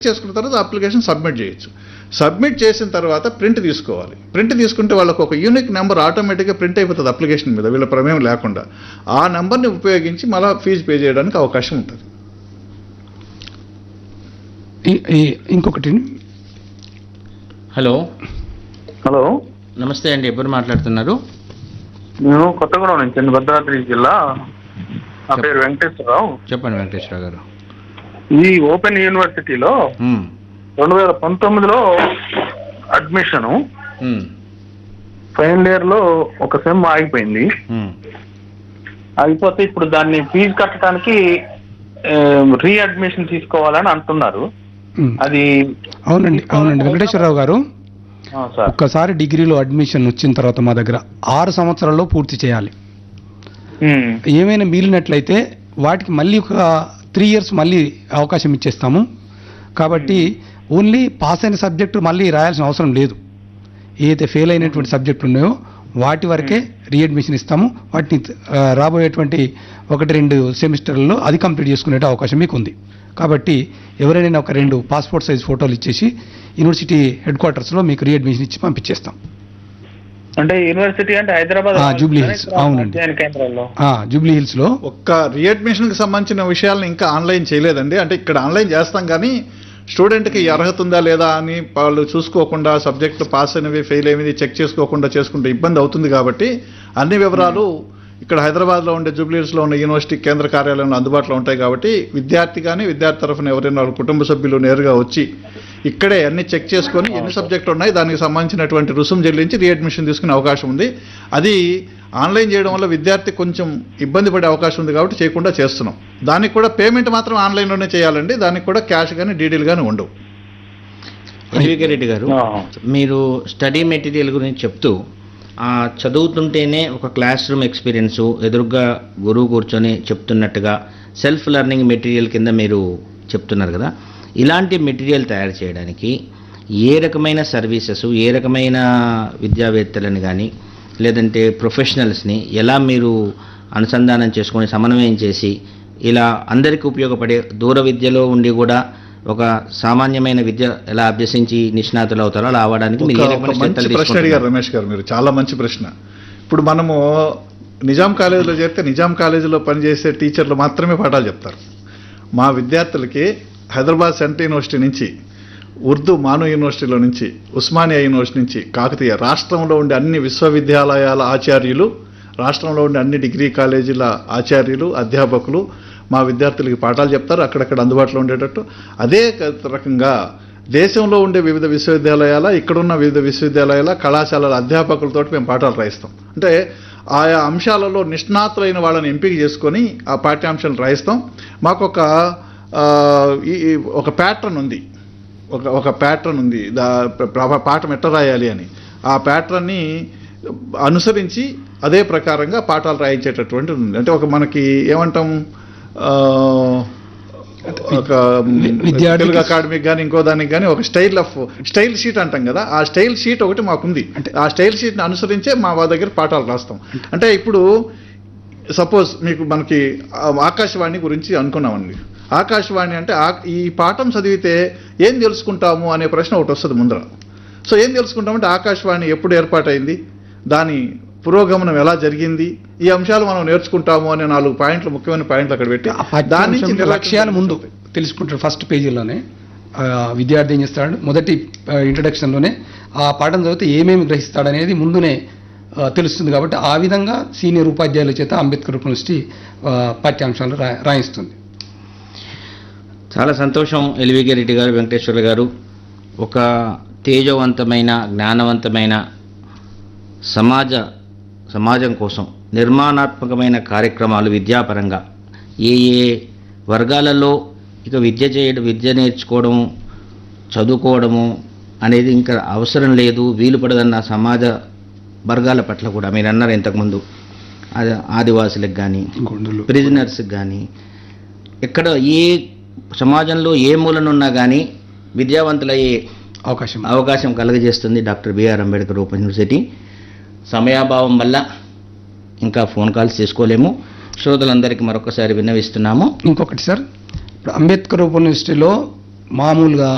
చేసుకున్న తర్వాత application submit చేయొచ్చు సబ్మిట్ చేసిన తర్వాత ప్రింట్ తీసుకోవాలి ప్రింట్ తీసుకుంటే వాళ్ళకు ఒక యూనిక్ నెంబర్ ఆటోమేటిక్గా ప్రింట్ అయిపోతుంది అప్లికేషన్ మీద వీళ్ళ ప్రమేయం లేకుండా ఆ నెంబర్ని ఉపయోగించి మళ్ళీ ఫీజు పే చేయడానికి అవకాశం ఉంటుంది ఈ- ఈ- ఇంకొకటి హలో హలో నమస్తే అండి ఎవరు మాట్లాడుతున్నారు నేను కొత్తగూడెం నుంచి అండి భద్రాద్రి జిల్లా నా పేరు వెంకటేశ్వరరావు చెప్పండి వెంకటేశ్వర గారు ఈ ఓపెన్ యూనివర్సిటీలో మ్మ్. రెండు వేల పంతొమ్మిదిలో అడ్మిషను మ్మ్. ఫైనల్ ఇయర్ లో ఒక సెమ్ ఆగిపోయింది మ్మ్. ఆగిపోతే ఇప్పుడు దాన్ని ఫీజు కట్టడానికి రీ అడ్మిషన్ తీసుకోవాలని అంటున్నారు ఉమ్. అది అవునండి అవునండి వెంకటేశ్వరరావు గారు ఆ, సార్ ఒక్కసారి డిగ్రీలో అడ్మిషన్ వచ్చిన తర్వాత మా దగ్గర ఆరు సంవత్సరాల్లో పూర్తి చేయాలి ఉమ్, ఏమైనా మిగిలినట్లయితే వాటికి మళ్ళీ ఒక త్రీ ఇయర్స్ మళ్ళీ అవకాశం ఇచ్చేస్తాము కాబట్టి ఓన్లీ పాస్ అయిన సబ్జెక్టు మళ్ళీ రాయాల్సిన అవసరం లేదు ఏదైతే ఫెయిల్ అయినటువంటి సబ్జెక్టులు ఉన్నాయో వాటి వరకే రీఅడ్మిషన్ ఇస్తాము వాటిని ఆ, రాబోయేటువంటి ఒకటి రెండు సెమిస్టర్లలో అది కంప్లీట్ చేసుకునే అవకాశం మీకు ఉంది కాబట్టి ఎవరైనా ఒక రెండు పాస్పోర్ట్ సైజ్ ఫోటోలు ఇచ్చేసి యూనివర్సిటీ హెడ్ క్వార్టర్స్లో మీకు రీఅడ్మిషన్ ఇచ్చి పంపించేస్తాం అంటే యూనివర్సిటీ అంటే హైదరాబాద్ ఆ, జూబ్లీ హిల్స్, అవునండి. అధ్యయన కేంద్రంలో ఆ, జూబ్లీ హిల్స్లో ఒక్క రీఅడ్మిషన్కి సంబంధించిన విషయాలను ఇంకా ఆన్లైన్ చేయలేదండి అంటే ఇక్కడ ఆన్లైన్ చేస్తాం కానీ స్టూడెంట్కి ఈ అర్హత ఉందా లేదా అని వాళ్ళు చూసుకోకుండా సబ్జెక్టులు పాస్ అయినవి ఫెయిల్ అయినవి చెక్ చేసుకోకుండా చేసుకుంటే ఇబ్బంది అవుతుంది కాబట్టి అన్ని వివరాలు ఇక్కడ హైదరాబాద్లో ఉండే జూబ్లీహిల్స్లో ఉన్న యూనివర్సిటీ కేంద్ర కార్యాలయంలో అందుబాటులో ఉంటాయి కాబట్టి విద్యార్థి కానీ విద్యార్థి తరఫున ఎవరైనా వాళ్ళ కుటుంబ సభ్యులు నేరుగా వచ్చి ఇక్కడే అన్ని చెక్ చేసుకొని ఎన్ని సబ్జెక్టులు ఉన్నాయి దానికి సంబంధించినటువంటి రుసుము చెల్లించి రీఅడ్మిషన్ తీసుకునే అవకాశం ఉంది అది ఆన్లైన్ చేయడం వల్ల విద్యార్థి కొంచెం ఇబ్బంది పడే అవకాశం ఉంది కాబట్టి చేయకుండా చేస్తున్నాం దానికి కూడా పేమెంట్ మాత్రం ఆన్లైన్లోనే చేయాలండి దానికి కూడా క్యాష్ కానీ డీడీలు కానీ ఉండవు ఎల్వికే రెడ్డి గారు ఆ. మీరు స్టడీ మెటీరియల్ గురించి చెప్తూ ఆ, చదువుతుంటేనే ఒక క్లాస్ రూమ్ ఎక్స్పీరియన్స్ ఎదురుగా గురువు కూర్చొని చెప్తున్నట్టుగా సెల్ఫ్ లెర్నింగ్ మెటీరియల్ కింద మీరు చెప్తున్నారు కదా ఇలాంటి మెటీరియల్ తయారు చేయడానికి ఏ రకమైన సర్వీసెస్ ఏ రకమైన విద్యావేత్తలని కానీ లేదంటే ప్రొఫెషనల్స్ని ఎలా మీరు అనుసంధానం చేసుకొని సమన్వయం చేసి ఇలా అందరికీ ఉపయోగపడే దూర విద్యలో ఉండి కూడా ఒక సామాన్యమైన విద్య ఎలా అభ్యసించి నిష్ణాతులు అవుతారో అలా అవ్వడానికి మీరు ఏ ఒక- రకమైన ఒక మంచి చర్యలు ప్రశ్న అడిగారు తీసుకుంటున్నారు? రమేష్ గారు మీరు చాలా మంచి ప్రశ్న ఇప్పుడు మనము నిజాం కాలేజీలో చేరితే నిజాం కాలేజీలో పనిచేసే టీచర్లు మాత్రమే పాఠాలు చెప్తారు మా విద్యార్థులకి హైదరాబాద్ సెంట్రల్ యూనివర్సిటీ నుంచి ఉర్దూ మాను యూనివర్సిటీలో నుంచి ఉస్మానియా యూనివర్సిటీ నుంచి కాకతీయ రాష్ట్రంలో ఉండే అన్ని విశ్వవిద్యాలయాల ఆచార్యులు రాష్ట్రంలో ఉండే అన్ని డిగ్రీ కాలేజీల ఆచార్యులు అధ్యాపకులు మా విద్యార్థులకి పాఠాలు చెప్తారు అక్కడక్కడ అందుబాటులో ఉండేటట్టు అదే క- రకంగా దేశంలో ఉండే వివిధ విశ్వవిద్యాలయాల ఇక్కడున్న వివిధ విశ్వవిద్యాలయాల కళాశాలల అధ్యాపకులతో మేము పాఠాలు రాయిస్తాం అంటే ఆయా అంశాలలో నిష్ణాతులైన వాళ్ళని ఎంపిక చేసుకొని ఆ పాఠ్యాంశాలు రాయిస్తాం మాకు ఒక ఆ, ఈ ఈ ఒక ప్యాటర్న్ ఉంది ఒక ఒక ప్యాటర్న్ ఉంది దా ప్ర- ప్ర- పాఠం ఎట్ట రాయాలి అని ఆ ప్యాటర్న్ని అనుసరించి అదే ప్రకారంగా పాఠాలు రాయించేటటువంటి ఉంది అంటే ఒక మనకి ఏమంటాం ఆ, ఒక విద్యార్థికి- తెలుగు అకాడమీకి కానీ ఇంకో దానికి కానీ ఒక స్టైల్ ఆఫ్ స్టైల్ షీట్ అంటాం కదా ఆ స్టైల్ షీట్ ఒకటి మాకుంది అంటే ఆ స్టైల్ షీట్ని అనుసరించే మా వా దగ్గర పాఠాలు రాస్తాం అంటే ఇప్పుడు సపోజ్ మీకు మనకి ఆ ఆకాశవాణి గురించి అనుకున్నామండి ఆకాశవాణి అంటే ఆ- ఈ పాఠం చదివితే ఏం తెలుసుకుంటాము అనే ప్రశ్న ఒకటి వస్తుంది ముందర సో ఏం తెలుసుకుంటామంటే ఆకాశవాణి ఎప్పుడు ఏర్పాటైంది దాని పురోగమనం ఎలా జరిగింది ఈ అంశాలు మనం నేర్చుకుంటాము అనే నాలుగు పాయింట్లు ముఖ్యమైన పాయింట్లు అక్కడ పెట్టి ఆ పాఠ్యాంశం దాని నుంచి యొక్క లక్ష్యాలు ముందు తెలుసుకుంటారు ఫస్ట్ పేజీలోనే ఆ, విద్యార్థి ఏం చేస్తాడు మొదటి ఇంట్రడక్షన్లోనే ఆ పాఠం చదివితే ఏమేమి గ్రహిస్తాడు అనేది ముందునే ఆ, తెలుస్తుంది కాబట్టి ఆ విధంగా సీనియర్ ఉపాధ్యాయుల చేత అంబేద్కర్ యూనివర్సిటీ ఆ, పాఠ్యాంశాలు రా రాయిస్తుంది చాలా సంతోషం ఎల్వికే రెడ్డి గారు వెంకటేశ్వర్లు గారు ఒక తేజవంతమైన జ్ఞానవంతమైన సమాజ సమాజం కోసం నిర్మాణాత్మకమైన కార్యక్రమాలు విద్యాపరంగా ఏ ఏ వర్గాలలో ఇక విద్య చేయడం విద్య నేర్చుకోవడం చదువుకోవడము అనేది ఇంకా అవసరం లేదు వీలు పడదన్న సమాజ వర్గాల పట్ల కూడా మీరు అన్నారు ఇంతకుముందు అది ఆదివాసులకు కానీ గుండులు ప్రిజనర్స్కి కానీ ఎక్కడ ఏ సమాజంలో ఏ మూలనున్నా కానీ విద్యావంతులయ్యే అవకాశం అవకాశం కలుగజేస్తుంది doctor BR Ambedkar open university సమయాభావం వల్ల ఇంకా ఫోన్ కాల్స్ చేసుకోలేము శ్రోతలందరికీ మరొకసారి విన్నవిస్తున్నాము ఇంకొకటి సార్ ఇప్పుడు అంబేద్కర్ యూనివర్సిటీలో మామూలుగా